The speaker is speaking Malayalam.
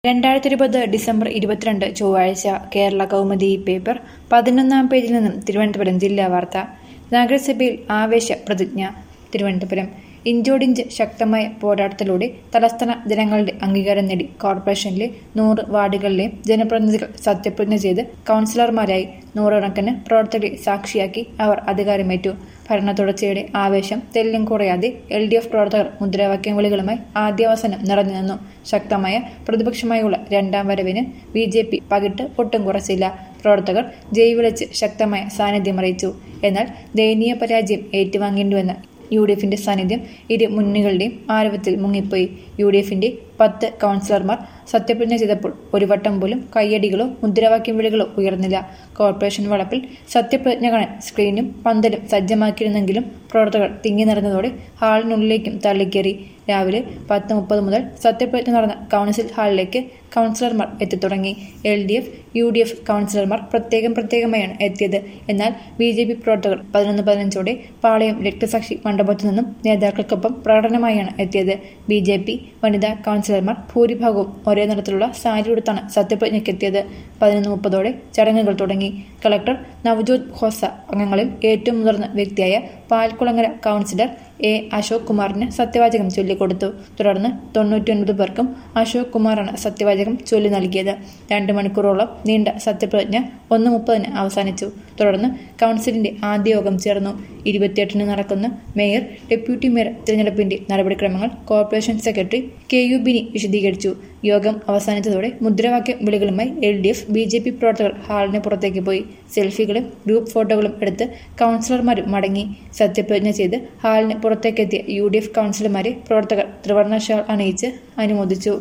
രണ്ടായിരത്തി ഇരുപത് ഡിസംബർ ഇരുപത്തിരണ്ട് ചൊവ്വാഴ്ച കേരള കൗമുദി പേപ്പർ പതിനൊന്നാം പേജിൽ നിന്നും തിരുവനന്തപുരം ജില്ലാ വാർത്ത നഗരസഭയിൽ ആവേശ പ്രതിജ്ഞ തിരുവനന്തപുരം ഇഞ്ചോടിഞ്ച് ശക്തമായ പോരാട്ടത്തിലൂടെ തലസ്ഥാന ജനങ്ങളുടെ അംഗീകാരം നേടി കോർപ്പറേഷനിലെ നൂറ് വാർഡുകളിലെയും ജനപ്രതിനിധികൾ സത്യപ്രതിജ്ഞ ചെയ്ത് കൗൺസിലർമാരായി നൂറുകണക്കിന് പ്രവർത്തകരെ സാക്ഷിയാക്കി അവർ അധികാരമേറ്റു ഭരണ തുടർച്ചയുടെ ആവേശം തെല്ലും കുറയാതെ എൽ ഡി എഫ് പ്രവർത്തകർ മുദ്രാവാക്യം വിളികളുമായി ആദ്യാവസാനം നിറഞ്ഞു നിന്നു ശക്തമായ പ്രതിപക്ഷമായുള്ള രണ്ടാം വരവിന് ബി ജെ പി പകിട്ട് ഒട്ടും കുറച്ചില്ല പ്രവർത്തകർ ജയ് വിളിച്ച് ശക്തമായ സാന്നിധ്യം അറിയിച്ചു എന്നാൽ ദയനീയ പരാജയം ഏറ്റുവാങ്ങേണ്ടിവന്ന യു ഡി എഫിന്റെ സാന്നിധ്യം ഇരു മുന്നണികളുടെയും ആരവത്തിൽ മുങ്ങിപ്പോയി യു ഡി എഫിന്റെ പത്ത് കൗൺസിലർമാർ സത്യപ്രതിജ്ഞ ചെയ്തപ്പോൾ ഒരു വട്ടം പോലും കയ്യടികളോ മുദ്രാവാക്യം വിളികളോ ഉയർന്നില്ല കോർപ്പറേഷൻ വളപ്പിൽ സത്യപ്രതിജ്ഞ കാണാൻ സ്ക്രീനും പന്തലും സജ്ജമാക്കിയിരുന്നെങ്കിലും പ്രവർത്തകർ തിങ്ങി നിറഞ്ഞതോടെ ഹാളിനുള്ളിലേക്കും തള്ളിക്കേറി രാവിലെ പത്ത് മുപ്പത് മുതൽ സത്യപ്രതിജ്ഞ നടന്ന കൗൺസിൽ ഹാളിലേക്ക് കൗൺസിലർമാർ എത്തിത്തുടങ്ങി L D F U D F കൗൺസിലർമാർ പ്രത്യേകം പ്രത്യേകമായാണ് എത്തിയത് എന്നാൽ ബി ജെ പി പ്രവർത്തകർ പതിനൊന്ന് പതിനഞ്ചോടെ പാളയം രക്തസാക്ഷി മണ്ഡപത്തു നിന്നും നേതാക്കൾക്കൊപ്പം പ്രകടനമായാണ് എത്തിയത് ബി ജെ പി വനിതാ കൗൺസിലർമാർ ഭൂരിഭാഗവും ഒരേ നിറത്തിലുള്ള സാരി ഉടുത്താണ് സത്യപ്രതിജ്ഞയ്ക്കെത്തിയത് പതിനൊന്ന് മുപ്പതോടെ ചടങ്ങുകൾ തുടങ്ങി കളക്ടർ നവജോത് ഖോസ അംഗങ്ങളിൽ ഏറ്റവും മുതിർന്ന വ്യക്തിയായ പാൽക്കുളങ്ങര കൗൺസിലർ എ അശോക് കുമാറിന് സത്യവാചകം ചൊല്ലിക്കൊടുത്തു തുടർന്ന് തൊണ്ണൂറ്റിയൊൻപത് പേർക്കും അശോക് കുമാറാണ് സത്യവാചകം ചൊല്ലി നൽകിയത് രണ്ട് മണിക്കൂറോളം നീണ്ട സത്യപ്രതിജ്ഞ ഒന്ന് മുപ്പതിന് അവസാനിച്ചു തുടർന്ന് കൗൺസിലിന്റെ ആദ്യ യോഗം ചേർന്നു ഇരുപത്തിയെട്ടിന് നടക്കുന്ന മേയർ ഡെപ്യൂട്ടി മേയർ തിരഞ്ഞെടുപ്പിന്റെ നടപടിക്രമങ്ങൾ കോർപ്പറേഷൻ സെക്രട്ടറി കെ യു ബിനി വിശദീകരിച്ചു യോഗം അവസാനിച്ചതോടെ മുദ്രാവാക്യ വിളികളുമായി L D F B J P പ്രവർത്തകർ ഹാളിന് പുറത്തേക്ക് പോയി സെൽഫികളും ഗ്രൂപ്പ് ഫോട്ടോകളും എടുത്ത് കൗൺസിലർമാരും മടങ്ങി സത്യപ്രതിജ്ഞ ചെയ്ത് ഹാളിന് പുറത്തേക്കെത്തിയ യു ഡി എഫ് കൗൺസിലർമാരെ പ്രവർത്തകർ ത്രിവർണ്ണ ഷാൾ അണിയിച്ച് അനുമോദിച്ചു